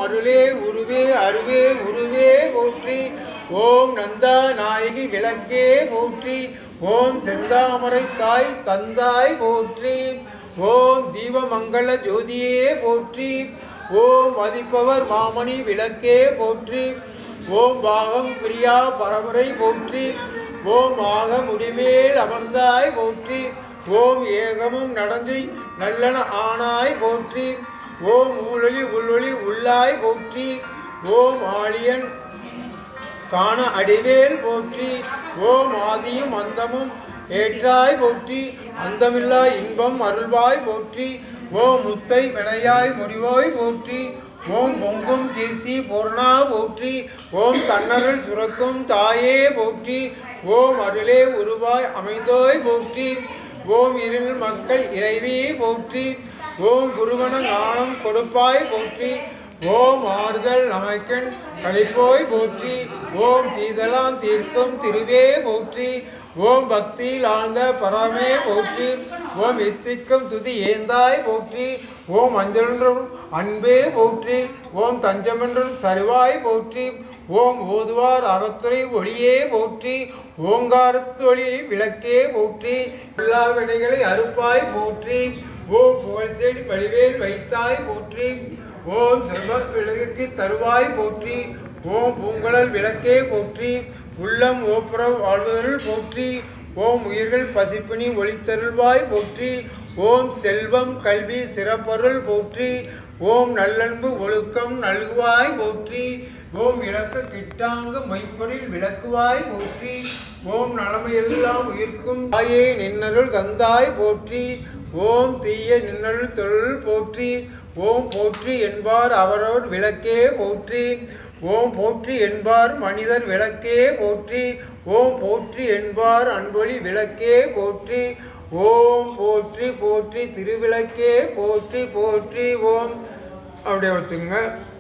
அருளே உருவே அருவே உருவே போற்றி ஓம் நந்தா நாயகி விளக்கே போற்றி ஓம் செந்தாமரை தாய் தந்தாய் போற்றி ஓம் தீபமங்கள ஜோதியே போற்றி ஓம் மதிப்பவர் மாமணி விளக்கே போற்றி ஓம் பாகம் பிரியா பரமரை போற்றி ஓம் ஆக முடிமேல் அமர்ந்தாய் போற்றி ஓம் ஏகமும் நடந்து நல்லன ஆனாய் போற்றி ஓம் ஊழொலி உள்ளொளி உள்ளாய் போற்றி ஓம் ஆழியன் காண அடிவேல் போற்றி ஓம் ஆதியும் அந்தமும் ஏற்றாய் போற்றி அந்தமில்லா இன்பம் அருள்வாய் போற்றி ஓம் முத்தை வினையாய் முடிவாய் போற்றி ஓம் பொங்கும் கீர்த்தி பூர்ணா போற்றி ஓம் தன்னருள் சுரக்கும் தாயே போற்றி ஓம் அருளே உருவாய் அமைந்தோய் போற்றி ஓம் இருள் மக்கள் இறைவி போற்றி ஓம் குருவன ஞானம் கொடுப்பாய் போற்றி ஓம் ஆறுதல் நமக்கன் கழிப்போய் போற்றி ஓம் தீதலாம் தீர்க்கும் திருவே போற்றி ஓம் பக்தியில் ஆழ்ந்த பரமே போற்றி ஓம் எத்திக்கும் துதி ஏந்தாய் போற்றி ஓம் அஞ்சலென்றும் அன்பே போற்றி ஓம் தஞ்சமென்றும் சரிவாய் போற்றி ஓம் ஓதுவார் அகத்துறை ஒளியே போற்றி ஓங்காரத்தொளி விளக்கே போற்றி எல்லா விடைகளை அறுப்பாய் போற்றி ஓம் புகழ் செடி வடிவேல் வைத்தாய் போற்றி ஓம் செல்வ விளக்கு தருவாய் போற்றி ஓம் பூங்குழல் விளக்கே போற்றி உள்ளம் ஓப்புறம் வாழ்வதருள் போற்றி ஓம் உயிர்கள் பசிப்பினி ஒளித்தருள்வாய் போற்றி ஓம் செல்வம் கல்வி சிறப்பருள் போற்றி ஓம் நல்லன்பு ஒழுக்கம் நல்குவாய் போற்றி ஓம் இலக்க கிட்டாங்க மைப்பொருள் விளக்குவாய் போற்றி ஓம் நலமையெல்லாம் உயிர்க்கும் தாயே நின்னருள் தந்தாய் போற்றி ஓம் தீய நின்னருள் தொழில் போற்றி ஓம் போற்றி என்பார் அவரோர் விளக்கே போற்றி ஓம் போற்றி என்பார் மனிதர் விளக்கே போற்றி ஓம் போற்றி என்பார் அன்பொழி விளக்கே போற்றி ஓம் போற்றி போற்றி திருவிளக்கே போற்றி போற்றி ஓம் அப்படியே வச்சுங்க